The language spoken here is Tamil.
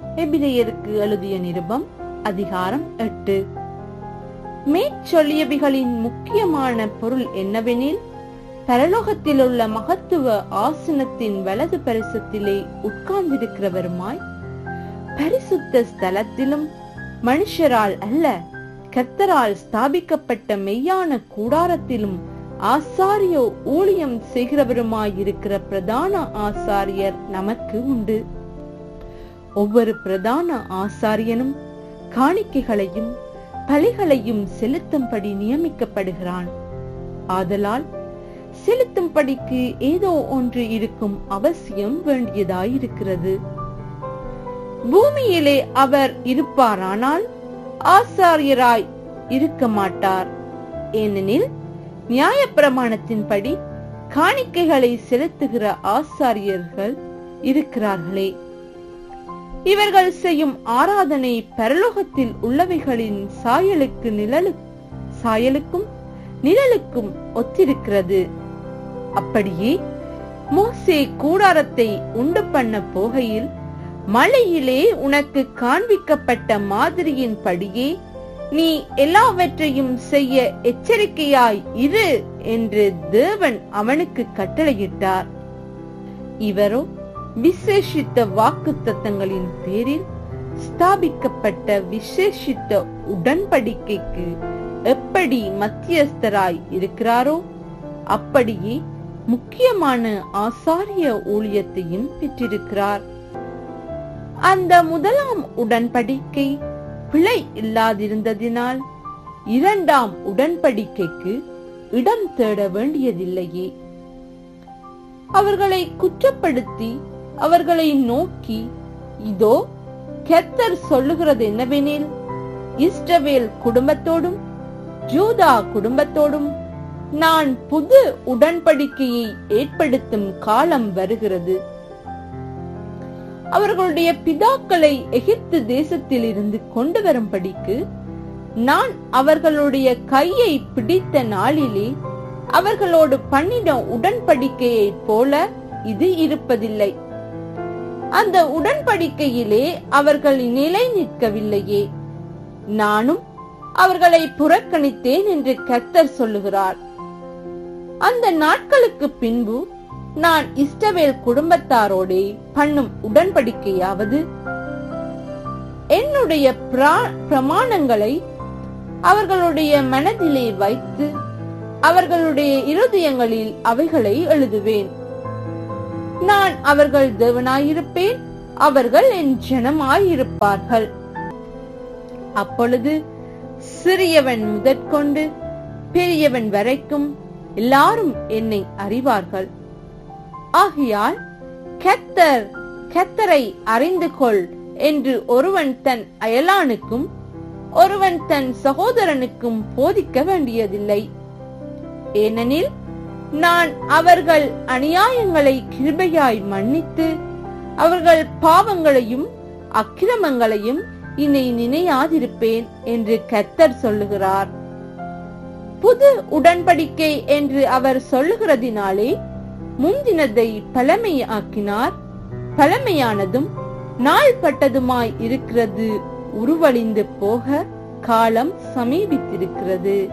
எபிரேயருக்கு எழுதிய நிருபம் அதிகாரம் எட்டு மேற்சொல்லியவைகளின் முக்கியமான பொருள் என்னவெனில் பரலோகத்திலுள்ள மகத்துவ ஆசனத்தின் வலது பரிசத்திலே உட்கார்ந்திருக்கிறவருமாய் பரிசுத்த ஸ்தலத்திலும் மனுஷரால் அல்ல கர்த்தரால் ஸ்தாபிக்கப்பட்ட மெய்யான கூடாரத்திலும் ஆசாரிய ஊழியம் செய்கிறவருமாயிருக்கிற பிரதான ஆசாரியர் நமக்கு உண்டு ஒவ்வொரு பிரதான ஆசாரியனும் காணிக்கைகளையும் பலிகளையும் செலுத்தும்படி நியமிக்கப்படுகிறான் ஆதலால் செலுத்தும்படிக்கு ஏதோ ஒன்று இருக்கும் அவசியம் வேண்டியதாயிருக்கிறது பூமியிலே அவர் இருப்பாரானால் ஆசாரியராய் இருக்க மாட்டார் ஏனெனில் நியாயப்பிரமாணத்தின்படி காணிக்கைகளை செலுத்துகிற ஆசாரியர்கள் இருக்கிறார்களே இவர்கள் செய்யும் ஆராதனை பரலோகத்தில் உள்ளவைகளின் சாயலுக்கு நிழலு சாயலுக்கும் நிழலுக்கும் ஒத்திருக்கிறது அப்படியே மோசே கூடாரத்தை உண்டு பண்ண போகையில் மலையிலே உனக்கு காண்பிக்கப்பட்ட மாதிரியின் படியே நீ எல்லாவற்றையும் செய்ய எச்சரிக்கையாய் இரு என்று தேவன் அவனுக்கு கட்டளையிட்டார் இவரோ விசேஷித்த வாக்கு தத்தங்களின் பேரில் ஸ்தாபிக்கப்பட்ட விசேஷித்த உடன்படிக்கைக்கு எப்படி மத்தியஸ்தராய் இருக்கிறாரோ அப்படியே முக்கியமான ஆசாரிய ஊழியத்தையும் பெற்றிருக்கிறார் அந்த முதலாம் உடன்படிக்கை பிழை இல்லாதிருந்ததினால் இரண்டாம் உடன்படிக்கைக்கு இடம் தேட வேண்டியதில்லையே அவர்களை குற்றப்படுத்தி அவர்களை நோக்கி இதோ கெத்தர் சொல்லுகிறது என்னவெனில் இஸ்ரவேல் குடும்பத்தோடும் ஜூதா குடும்பத்தோடும் நான் புது உடன்படிக்கையை ஏற்படுத்தும் காலம் வருகிறது அவர்களுடைய பிதாக்களை எகிப்து தேசத்தில் இருந்து கொண்டு வரும்படிக்கு நான் அவர்களுடைய கையை பிடித்த நாளிலே அவர்களோடு பண்ணின உடன்படிக்கையைப் போல இது இருப்பதில்லை அந்த உடன்படிக்கையிலே அவர்கள் நிலை நிற்கவில்லையே நானும் அவர்களை புறக்கணித்தேன் என்று கர்த்தர் சொல்லுகிறார் அந்த நாட்களுக்கு பின்பு நான் இஸ்ரவேல் குடும்பத்தாரோடே பண்ணும் உடன்படிக்கையாவது என்னுடைய பிரா- பிரமாணங்களை அவர்களுடைய மனதிலே வைத்து அவர்களுடைய இருதயங்களில் அவைகளை எழுதுவேன் நான் அவர்கள் தேவனாயிருப்பேன் அவர்கள் என் ஜனமாயிருப்பார்கள் அப்பொழுது சிறியவன் முதற்கொண்டு பெரியவன் வரைக்கும் எல்லாரும் என்னை அறிவார்கள் ஆகையால் கத்தர் கத்தரை அறிந்து கொள் என்று ஒருவன் தன் அயலானுக்கும் ஒருவன் தன் சகோதரனுக்கும் போதிக்க வேண்டியதில்லை ஏனெனில் நான் அவர்கள் அநியாயங்களை கிருபையாய் மன்னித்து அவர்கள் பாவங்களையும் அக்கிரமங்களையும் இனி நினையாதிருப்பேன் என்று கத்தர் சொல்லுகிறார் புது உடன்படிக்கை என்று அவர் சொல்லுகிறதினாலே முந்தினதை பழமையாக்கினார் பழமையானதும் நாள்பட்டதுமாய் இருக்கிறது உருவழிந்து போக காலம் சமீபித்திருக்கிறது